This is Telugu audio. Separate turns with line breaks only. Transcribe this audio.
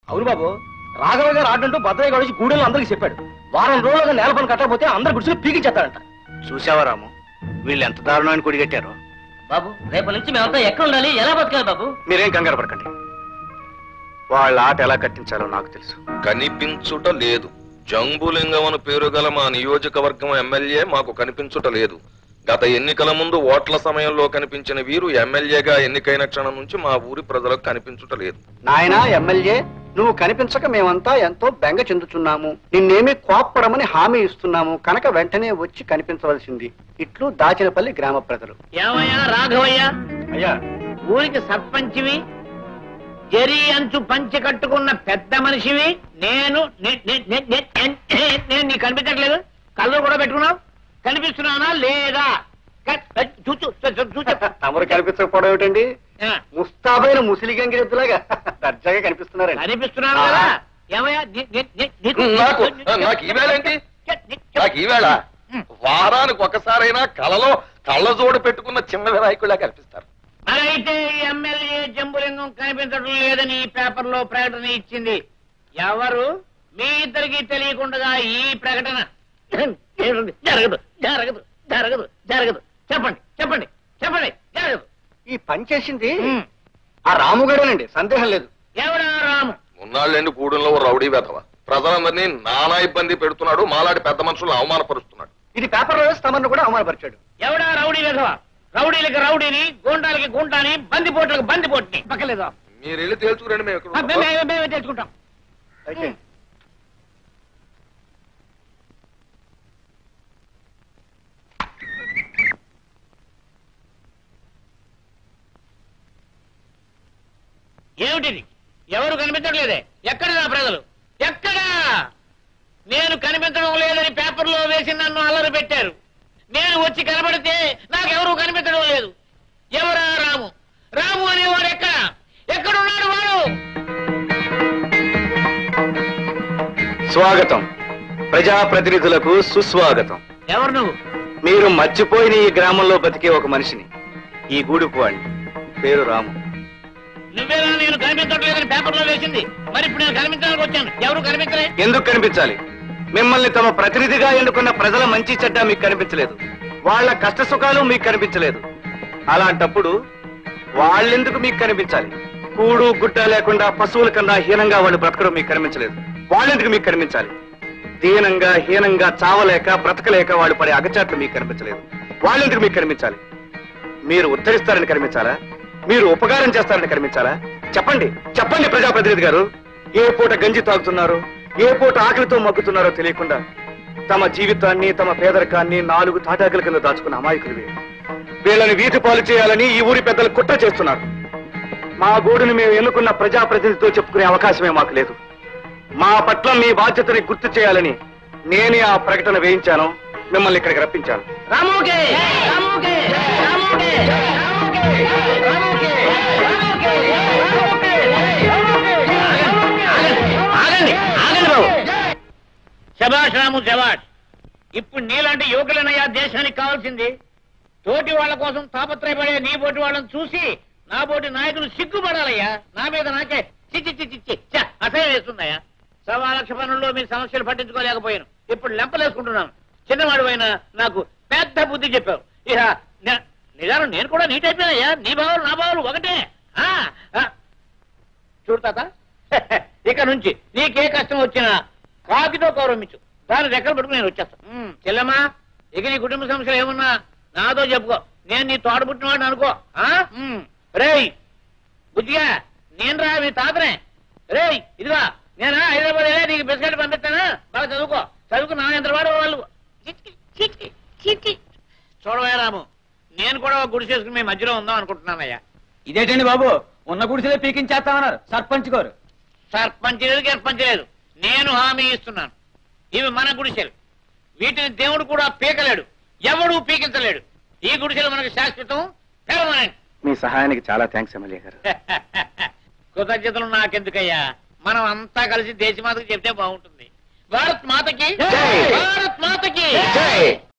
అవును బాబు రాఘవ గారు ఆడంటూ భద్రయ్య గారు వచ్చి గూడెల్లో అందరికి చెప్పాడు వారం రోజులుగా నేల పని కట్టకపోతే అందరు గుడిసెలు పీకించేస్తాడంట
చూసావా రాము వీళ్ళు ఎంత దారుణాన్ని కొడిగట్టారో
బాబు రేపటి నుంచి మేమంతా ఎక్కడ ఉండాలి ఎలా బతకాలి బాబు
మీరేం కంగారు పడకండి వాళ్ళ ఆట ఎలా కట్టించాలో నాకు తెలుసు
కనిపించుట లేదు జంబులింగం అని పేరు గల మా నియోజకవర్గం ఎమ్మెల్యే మాకు కనిపించుట లేదు గత ఎన్నికల ముందు ఓట్ల సమయంలో కనిపించిన వీరు ఎమ్మెల్యేగా ఎన్నికైన క్షణం నుంచి మా ఊరి ప్రజలకు కనిపించుట లేదు
నాయనా ఎమ్మెల్యే నువ్వు కనిపించక మేమంతా ఎంతో బెంగ చెందుతున్నాము నిన్నేమి కోప్పడమని హామీ ఇస్తున్నాము కనుక వెంటనే వచ్చి కనిపించవలసింది ఇట్లు దాచినపల్లి గ్రామ ప్రజలు
ఏమయ్యా రాఘవయ్య
అయ్యా
ఊరికి సర్పంచివి జరి అంచు పంచి కట్టుకున్న పెద్ద మనిషివి నేను నే- నే- నే- నే- నే- నేను నీకు కనిపించట్లేదు కళ్ళు కూడా పెట్టుకున్నావు కనిపిస్తున్నానా లేదా క- చూచు చూ- చూచు
తమరు కనిపించకపోవడం ఏమిటండి
ఆ,
ముస్తాబైన ముసిలి గంగిరెద్దులాగా దర్జాగా కనిపిస్తున్నారండి
కనిపిస్తున్నాను కదా ఏమయ్యా నీ- నీ- నీ- నీకు-
నాకు నాకు ఈవేళ ఏంటి నాకు ఈవేళ వారానికి ఒకసారైనా కలలో కళ్ళజోడు పెట్టుకున్న చిన్న వినాయకుడిలా కనిపిస్తారు
మరైతే ఈ ఎమ్మెల్యే జంబులింగం కనిపించడం లేదని ఈ పేపర్ లో ప్రకటన ఇచ్చింది ఎవరు మీ ఇద్దరికి తెలియకుండా ఈ ప్రకటన జరగదు జరగదు జరగదు జరగదు చెప్పండి చెప్పండి చెప్పండి జరగదు
ఈ పని చేసింది
ఉమ్.
ఆ రాముగాడేనండి సందేహం లేదు
ఎవరా రాము
ఉన్నాళ్ళండి కూడంలో ఓ రౌడీ వెధవ ప్రజలందరినీ నానా ఇబ్బంది పెడుతున్నాడు మాలాంటి పెద్ద మనుషులను అవమానపరుస్తున్నాడు
ఇది పేపర్లో వేసి తమను కూడా అవమానపరిచాడు
ఎవడా రౌడీ విధవ రౌడీలకి రౌడీని గూండాలకి గుంటాని బందిపోట్లకి బందిపోట్ని పక్కలేదు
మీరు వెళ్ళి తేల్చుకురండి మేము ఇక్కడ ఉంటాం.
మేమే మేమే తెచ్చుకుంటాం
అయితే
ఏమిటిది ఎవరు కనిపించట్లేదే ఎక్కడ నా ప్రజలు ఎక్కడా నేను కనిపించడం లేదని పేపర్లో వేసి నన్ను అల్లరి పెట్టారు నేను వచ్చి కనబడితే నాకెవరూ కనిపించడం లేదు ఎవరా రాము రాము అనేవాడు ఎక్కడ ఎక్కడున్నాడు వాడు
స్వాగతం ప్రజాప్రతినిధులకు సుస్వాగతం
ఎవరు నువ్వు
మీరు మర్చిపోయిన ఈ గ్రామంలో బతికే ఒక మనిషిని ఈ గూడుపు వాడిని పేరు రాము
నువ్వేనా నేను కనిపించట్లేదని పేపర్లో వేసింది మరి ఇప్పుడు నేను కనిపించడానికి వచ్చాను ఎవరు కనిపించలే
ఎందుకు కనిపించాలి మిమ్మల్ని తమ ప్రతినిధిగా ఎన్నుకున్న ప్రజల మంచి చెడ్డ మీకు కనిపించలేదు వాళ్ళ కష్ట సుఖాలు మీకు కనిపించలేదు అలాంటప్పుడు వాళ్ళెందుకు మీకు కనిపించాలి కూడు గుడ్డ లేకుండా పశువుల కన్నా హీనంగా వాళ్ళు బ్రతకడం మీకు కనిపించలేదు వాళ్ళెందుకు మీకు కనిపించాలి దీనంగా హీనంగా చావలేక బ్రతకలేక వాళ్ళు పడే అగచాట్లు మీకు కనిపించలేదు వాళ్ళెందుకు మీకు కనిపించాలి మీరు ఉద్ధరిస్తారని కనిపించాలా మీరు ఉపకారం చేస్తారని కనిపించాలా చెప్పండి చెప్పండి ప్రజాప్రతినిధి గారు ఏ పూట గంజి తాగుతున్నారు ఏ పూట ఆకలితో మగ్గుతున్నారో తెలియకుండా తమ జీవితాన్ని తమ పేదరికాన్ని నాలుగు తాటాకుల కింద దాచుకున్న అమాయకులు వీళ్ళని వీధి పాలు చేయాలని ఈ ఊరి పెద్దలు కుట్ర చేస్తున్నారు మా గోడును మేము ఎన్నుకున్న ప్రజాప్రతినిధితో చెప్పుకునే అవకాశమే మాకు లేదు మా పట్ల మీ బాధ్యతని గుర్తు చేయాలని నేనే ఆ ప్రకటన వేయించాను మిమ్మల్ని ఇక్కడికి రప్పించాను
రాముకే రాముకే రాముకే రాముకే రాముకే రాముకే రాముకే ఆగండి ఆగండి బాబు శబాష్ రాము శబాష్ ఇప్పుడు నీలాంటి యువకులనయ్యా దేశానికి కావాల్సింది తోటి వాళ్ళ కోసం తాపత్రయపడే నీ బోటి వాళ్ళని చూసి నా బోటి నాయకులు సిగ్గుపడాలయ్యా నా మీద నాకే చిచ్చి చిచ్చి చిచ్చి ఛ, అసహ్యం వేస్తుందయ్యా సవా లక్ష పనుల్లో మీ సమస్యలు పట్టించుకోలేకపోయాను ఇప్పుడు లెంపలేసుకుంటున్నాను చిన్నవాడు అయినా నాకు పెద్ద బుద్ధి చెప్పావు ఇక నే- నిజానం నేను కూడా నీట్ అయిపోయానయ్యా నీ బావులు నా బావులు ఒకటే ఆ, ఆ. చూడు తాత ఇక నుంచి నీకే కష్టం వచ్చినా కాకితో గౌరవించు దాని రెక్కలు పట్టుకుని నేను వచ్చేస్తాను ఉమ్, చెల్లెమ్మా ఇక నీ కుటుంబ సమస్యలు ఏమున్నా నాతో చెప్పుకో నేను నీ తోడ పుట్టినవాడిని అనుకో ఆ? ఉమ్, రేయ్ బుద్ధిగా నేను రా మీ తాతనే రేయ్ ఇదిగా నేను హైదరాబాద్ వెళ్ళి నీకు బిస్కెట్ పంపిస్తాను బాగా చదువుకో చదువుకు నా ఎంత వాడు వాళ్ళు చిచ్చి, చిచ్చి, చిచ్చి. చూడవయ్యా రాము నేను కూడా ఒక గుడి చేసుకుని మీ మధ్యలో ఉందాం అనుకుంటున్నానయ్యా
ఇదేంటండి బాబు ఉన్న గుడిసెలే పీకించేస్తామన్నారు సర్పంచ్ గారు
సర్పంచ్ లేదు గర్పంచ్ లేదు నేను హామీ ఇస్తున్నాను ఇవి మన గుడిసెలు వీటిని దేవుడు కూడా పీకలేడు ఎవడూ పీకించలేడు ఈ గుడిసెలు మనకు శాశ్వతం పెర్మనెంట్
మీ సహాయానికి చాలా థ్యాంక్స్ ఎమ్మెల్యే గారు
కృతజ్ఞతలు నాకెందుకయ్యా మనం అంతా కలిసి దేశమాతకి చెప్తే బాగుంటుంది భారత్ మాతకి
జై.
భారత్ మాతకి
జై.